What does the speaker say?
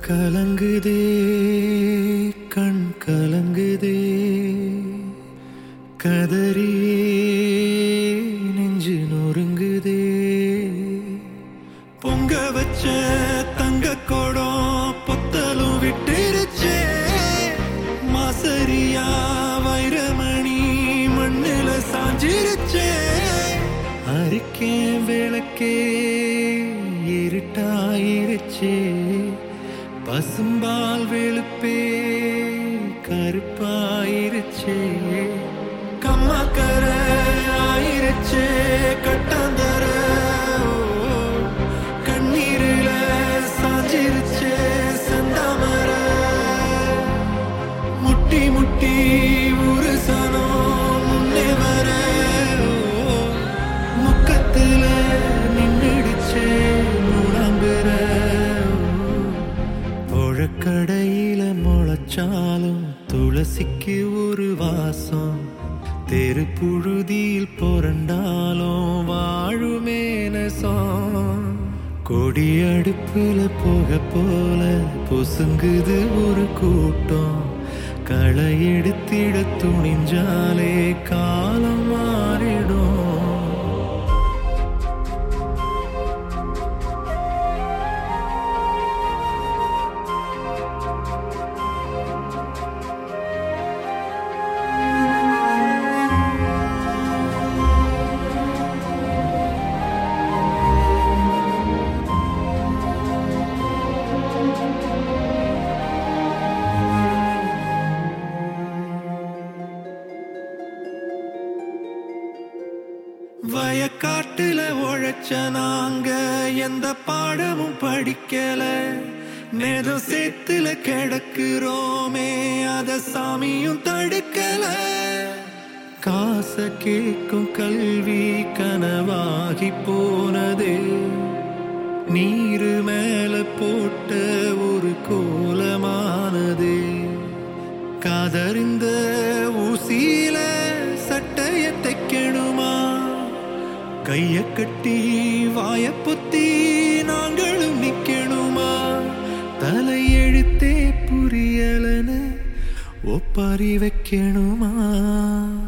கலங்குதே கண் கலங்குதே கதறியே நெஞ்சு நொறுங்குதே பொங்க வச்ச தங்க கோடம் பொத்தலும் விட்டுருச்சே மாசரியா வைரமணி மண்ணுல சாஞ்சிருச்சே அரிக்கேன் விளக்கே இருட்டாயிருச்சே பசும்பால் வெளுப்பே கருப்பாயிருச்சே கம்மாக்கர ஆயிருச்சே கட்டாந்தர கண்ணீரில சாஞ்சிருச்சே செந்தாமர முட்டி முட்டி ஒரு சனம் முன்னே வர முக்கத்துல நின்றுடுச்சே முழங்குற புழக்கடையில முளைச்சாலும் துளசிக்கு ஒரு வாசம் தெரு புழுதியில் புரண்டாலும் வாழுமே நெசம் கொடி அடுப்புல போக போல பொசுங்குது ஒரு கூட்டம் களை எடுத்திட துணிஞ்சாலே காலம் மாறிடும் வயக்காட்டுல உழைச்ச நாங்க எந்த பாடமும் படிக்கல நேதம் சேத்துல கிடக்குறோமே அத சாமியும் தடுக்கல காச கேட்கும் கல்வி கனவாகி போனதே நீரு மேல போட்ட ஒரு கோலமானதே காதறிந்த ஊசியில சட்டைய தைக்கணுமா கைய கட்டி வாய பொத்தி நாங்களும் நிக்கணுமா தலையெழுத்தே புரியலன ஒப்பாரி வைக்கணுமா